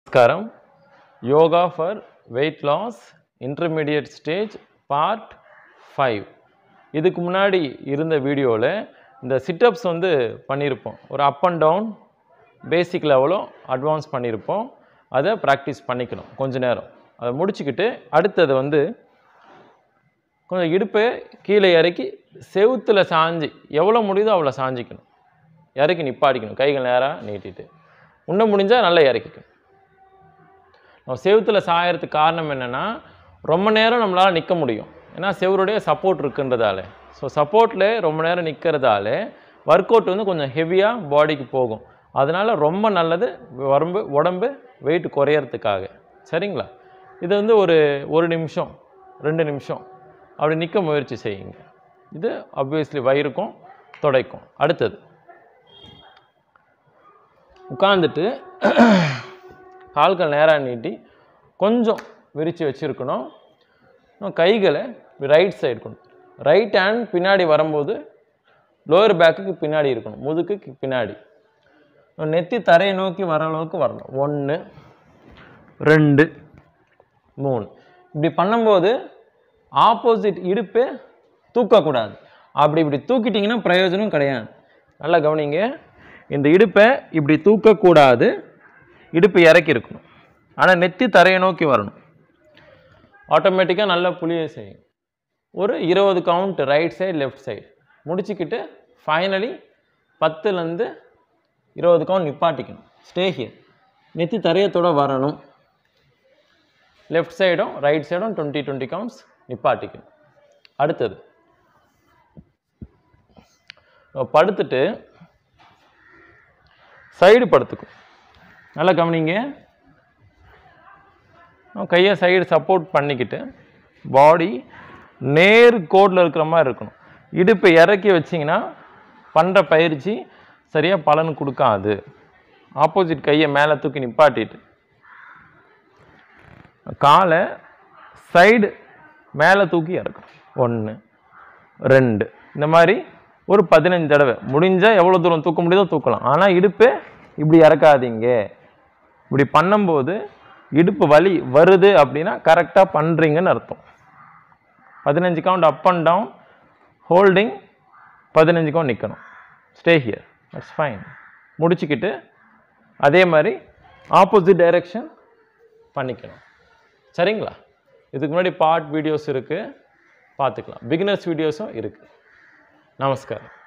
நமஸ்காரம் yoga for weight loss intermediate stage part five இதுக்கு முன்னாடி இருந்த வீடியோவில் இந்த சிட்டப்ஸ் வந்து பண்ணியிருப்போம் ஒரு அப் அண்ட் டவுன் பேசிக் லெவலும் அட்வான்ஸ் பண்ணியிருப்போம் அதை ப்ராக்டிஸ் பண்ணிக்கணும் கொஞ்ச நேரம் அதை முடிச்சுக்கிட்டு அடுத்தது வந்து கொஞ்சம் இடுப்பை கீழே இறக்கி செவுத்தில் சாஞ்சி எவ்வளோ முடியுதோ அவ்வளோ சாஞ்சிக்கணும் இறக்கி நிப்பாட்டிக்கணும் கைகள் நேராக நீட்டிட்டு உன்ன முடிஞ்சால் நல்லா இறக்கிக்கணும் நம்ம செவுத்தில் சாயறதுக்கு காரணம் என்னென்னா ரொம்ப நேரம் நம்மளால் நிற்க முடியும் ஏன்னா செவருடைய சப்போர்ட் இருக்குன்றதால ஸோ சப்போர்ட்டில் ரொம்ப நேரம் நிற்கிறதால ஒர்க் அவுட் வந்து கொஞ்சம் ஹெவியாக பாடிக்கு போகும் அதனால் ரொம்ப நல்லது உடம்பு உடம்பு வெயிட் குறையறதுக்காக சரிங்களா இது வந்து ஒரு ஒரு நிமிஷம் ரெண்டு நிமிஷம் அப்படி நிற்க முயற்சி செய்யுங்க இது அப்வியஸ்லி வயிறுக்கும் தொடைக்கும் அடுத்தது உட்காந்துட்டு கால்கள் நேராக நீட்டி கொஞ்சம் விரித்து வச்சுருக்கணும் இன்னும் கைகளை ரைட் சைடு கொண்டு ரைட் ஹேண்ட் பின்னாடி வரும்போது லோயர் பேக்குக்கு பின்னாடி இருக்கணும் முதுகுக்கு பின்னாடி இன்னும் நெத்தி தரையை நோக்கி வர அளவுக்கு வரணும் ஒன்று ரெண்டு மூணு இப்படி பண்ணும்போது ஆப்போசிட் இடுப்பை தூக்கக்கூடாது அப்படி இப்படி தூக்கிட்டிங்கன்னா பிரயோஜனம் கிடையாது நல்லா கவனிங்க இந்த இடுப்பை இப்படி தூக்கக்கூடாது இடுப்பு இறக்கி இருக்கணும் ஆனால் நெத்தி தரையை நோக்கி வரணும் ஆட்டோமேட்டிக்காக நல்லா புளிய செய்யும் ஒரு இருபது count right side left side முடிச்சுக்கிட்டு ஃபைனலி பத்துலேருந்து இருபது கவுண்ட் நிப்பாட்டிக்கணும் ஸ்டே ஹியர் நெத்தி தரையத்தோட வரணும் லெஃப்ட் சைடும் ரைட் சைடும் டுவெண்ட்டி டுவெண்ட்டி கவுண்ட்ஸ் நிப்பாட்டிக்கணும் அடுத்தது நம்ம படுத்துட்டு சைடு படுத்துக்கும் நல்லா கவனிங்க நம்ம கையை சைடு சப்போர்ட் பண்ணிக்கிட்டு பாடி நேர் கோட்டில் இருக்கிற மாதிரி இருக்கணும் இடுப்பை இறக்கி வச்சிங்கன்னா பண்ணுற பயிற்சி சரியாக பலன் கொடுக்காது ஆப்போசிட் கையை மேலே தூக்கி நிப்பாட்டிட்டு காலை சைடு மேலே தூக்கி இறக்கணும் ஒன்று ரெண்டு இந்த மாதிரி ஒரு பதினஞ்சு தடவை முடிஞ்சால் எவ்வளோ தூரம் தூக்க முடியுதோ தூக்கலாம் ஆனால் இடுப்பு இப்படி இறக்காதீங்க இப்படி பண்ணும்போது இடுப்பு வலி வருது அப்படின்னா கரெக்டாக பண்ணுறீங்கன்னு அர்த்தம் பதினஞ்சு count up and down holding பதினஞ்சு கவுண்ட் நிற்கணும் ஸ்டே ஹியர் தட்ஸ் ஃபைன் முடிச்சுக்கிட்டு அதே மாதிரி ஆப்போசிட் டைரெக்ஷன் பண்ணிக்கணும் சரிங்களா இதுக்கு முன்னாடி பார்ட் வீடியோஸ் இருக்குது பார்த்துக்கலாம் பிகினர்ஸ் வீடியோஸும் இருக்குது நமஸ்காரம்